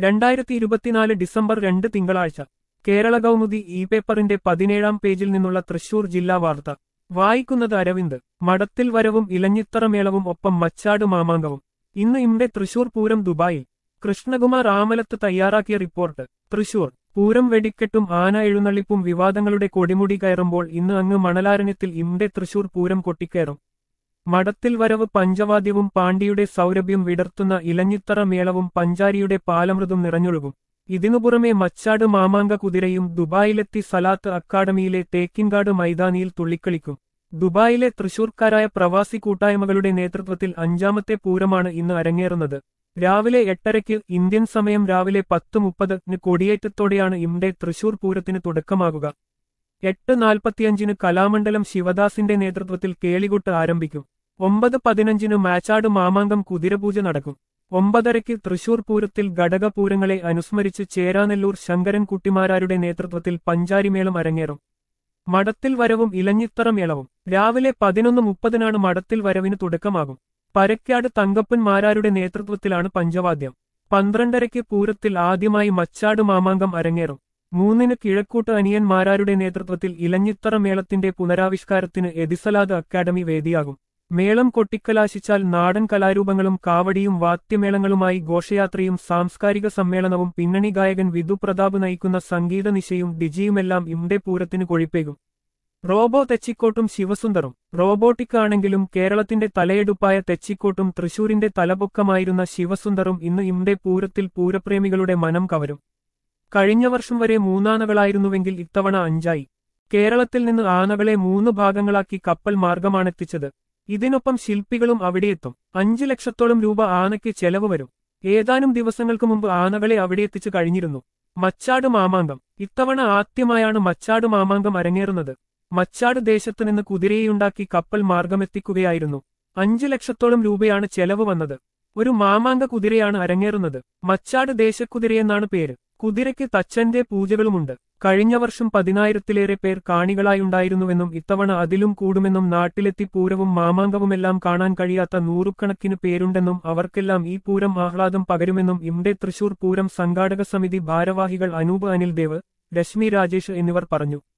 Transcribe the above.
രണ്ടായിരത്തി ഇരുപത്തിനാല് ഡിസംബർ രണ്ട് തിങ്കളാഴ്ച കേരള കൗമുദി ഇ പേപ്പറിന്റെ പതിനേഴാം പേജിൽ നിന്നുള്ള തൃശൂർ ജില്ലാ വാർത്ത വായിക്കുന്നത് അരവിന്ദ് മടത്തിൽ വരവും ഇലഞ്ഞിത്തറ മേളവും ഒപ്പം മച്ചാട് മാമാങ്കവും ഇന്ന് ഇമ്ടെ തൃശൂർ പൂരം ദുബായിൽ കൃഷ്ണകുമാർ ആമലത്ത് തയ്യാറാക്കിയ റിപ്പോർട്ട് തൃശൂർ പൂരം വെടിക്കെട്ടും ആന എഴുന്നള്ളിപ്പും വിവാദങ്ങളുടെ കൊടിമുടി കയറുമ്പോൾ ഇന്ന് അങ്ങ് മണലാരണ്യത്തിൽ ഇമ്ടെ തൃശൂർ പൂരം കൊട്ടിക്കയറും മടത്തിൽ വരവ് പഞ്ചവാദ്യവും പാണ്ഡിയുടെ സൗരഭ്യം വിടർത്തുന്ന ഇലഞ്ഞിത്തറ മേളവും പഞ്ചാരിയുടെ പാലമൃതും നിറഞ്ഞൊഴുകും ഇതിനു പുറമെ മച്ചാട് മാമാങ്ക കുതിരയും ദുബായിലെത്തി സലാത്ത് അക്കാദമിയിലെ തേക്കിൻകാട് മൈതാനിയിൽ തുള്ളിക്കളിക്കും ദുബായിലെ തൃശൂർക്കാരായ പ്രവാസി കൂട്ടായ്മകളുടെ നേതൃത്വത്തിൽ അഞ്ചാമത്തെ പൂരമാണ് ഇന്ന് അരങ്ങേറുന്നത് രാവിലെ എട്ടരയ്ക്ക് ഇന്ത്യൻ സമയം രാവിലെ പത്ത് മുപ്പതിന് കൊടിയേറ്റത്തോടെയാണ് ഇമ്ടെ തൃശൂർ പൂരത്തിന് തുടക്കമാകുക എട്ട് നാൽപ്പത്തിയഞ്ചിന് കലാമണ്ഡലം ശിവദാസിന്റെ നേതൃത്വത്തിൽ കേളികൊട്ട് ആരംഭിക്കും ഒമ്പത് പതിനഞ്ചിന് മാച്ചാട് മാമാങ്കം കുതിരപൂജ നടക്കും ഒമ്പതരയ്ക്ക് തൃശൂർ പൂരത്തിൽ ഘടകപൂരങ്ങളെ അനുസ്മരിച്ച് ചേരാനെല്ലൂർ ശങ്കരൻകുട്ടിമാരാരുടെ നേതൃത്വത്തിൽ പഞ്ചാരിമേളം അരങ്ങേറും മടത്തിൽ വരവും ഇലഞ്ഞിത്തറ മേളവും രാവിലെ പതിനൊന്ന് മുപ്പതിനാണ് മടത്തിൽ വരവിന് തുടക്കമാകും പരക്കാട് തങ്കപ്പൻ മാരാരുടെ നേതൃത്വത്തിലാണ് പഞ്ചവാദ്യം പന്ത്രണ്ടരയ്ക്ക് പൂരത്തിൽ ആദ്യമായി മച്ചാട് മാമാങ്കം അരങ്ങേറും മൂന്നിന് കിഴക്കൂട്ട് അനിയന്മാരാരുടെ നേതൃത്വത്തിൽ ഇലഞ്ഞിത്തറ മേളത്തിന്റെ പുനരാവിഷ്കാരത്തിന് എതിസലാദ് അക്കാദമി വേദിയാകും മേളം കൊട്ടിക്കലാശിച്ചാൽ നാടൻ കലാരൂപങ്ങളും കാവടിയും വാദ്യമേളങ്ങളുമായി ഘോഷയാത്രയും സാംസ്കാരിക സമ്മേളനവും പിന്നണി ഗായകൻ വിധു പ്രതാപ് നയിക്കുന്ന സംഗീത നിശയും ഡിജിയുമെല്ലാം ഇമ്ടെ പൂരത്തിന് കൊഴിപ്പേകും റോബോ തെച്ചിക്കോട്ടും ശിവസുന്ദറും റോബോട്ടിക് ആണെങ്കിലും കേരളത്തിന്റെ തലയെടുപ്പായ തെച്ചിക്കോട്ടും തൃശൂരിന്റെ തലപൊക്കമായിരുന്ന ശിവസുന്ദറും ഇന്ന് ഇമ്ടെ പൂരത്തിൽ പൂരപ്രേമികളുടെ മനം കവരും കഴിഞ്ഞ വർഷം വരെ മൂന്നാനകളായിരുന്നുവെങ്കിൽ ഇത്തവണ അഞ്ചായി കേരളത്തിൽ നിന്ന് ആനകളെ മൂന്ന് ഭാഗങ്ങളാക്കി കപ്പൽ മാർഗമാണെത്തിച്ചത് ഇതിനൊപ്പം ശില്പികളും അവിടെയെത്തും അഞ്ചു ലക്ഷത്തോളം രൂപ ആനയ്ക്ക് ചെലവ് വരും ഏതാനും ദിവസങ്ങൾക്ക് മുമ്പ് ആനകളെ അവിടെ എത്തിച്ചു കഴിഞ്ഞിരുന്നു മച്ചാട് മാമാങ്കം ഇത്തവണ ആദ്യമായാണ് മച്ചാട് മാമാങ്കം അരങ്ങേറുന്നത് മച്ചാട് ദേശത്തു നിന്ന് കുതിരയുണ്ടാക്കി കപ്പൽ മാർഗമെത്തിക്കുകയായിരുന്നു അഞ്ചു ലക്ഷത്തോളം രൂപയാണ് ചെലവ് വന്നത് ഒരു മാമാങ്ക കുതിരയാണ് അരങ്ങേറുന്നത് മച്ചാട് ദേശക്കുതിരയെന്നാണ് പേര് കുതിരയ്ക്ക് തച്ചന്റെ പൂജകളുമുണ്ട് കഴിഞ്ഞ വർഷം പതിനായിരത്തിലേറെ പേർ കാണികളായുണ്ടായിരുന്നുവെന്നും ഇത്തവണ അതിലും കൂടുമെന്നും നാട്ടിലെത്തി പൂരവും മാമാങ്കവുമെല്ലാം കാണാൻ കഴിയാത്ത നൂറുകണക്കിന് പേരുണ്ടെന്നും അവർക്കെല്ലാം ഈ പൂരം ആഹ്ലാദം പകരുമെന്നും ഇമ്ടെ തൃശൂർ പൂരം സംഘാടക സമിതി ഭാരവാഹികൾ അനൂപ് അനിൽ ദേവ് രശ്മി രാജേഷ് എന്നിവർ പറഞ്ഞു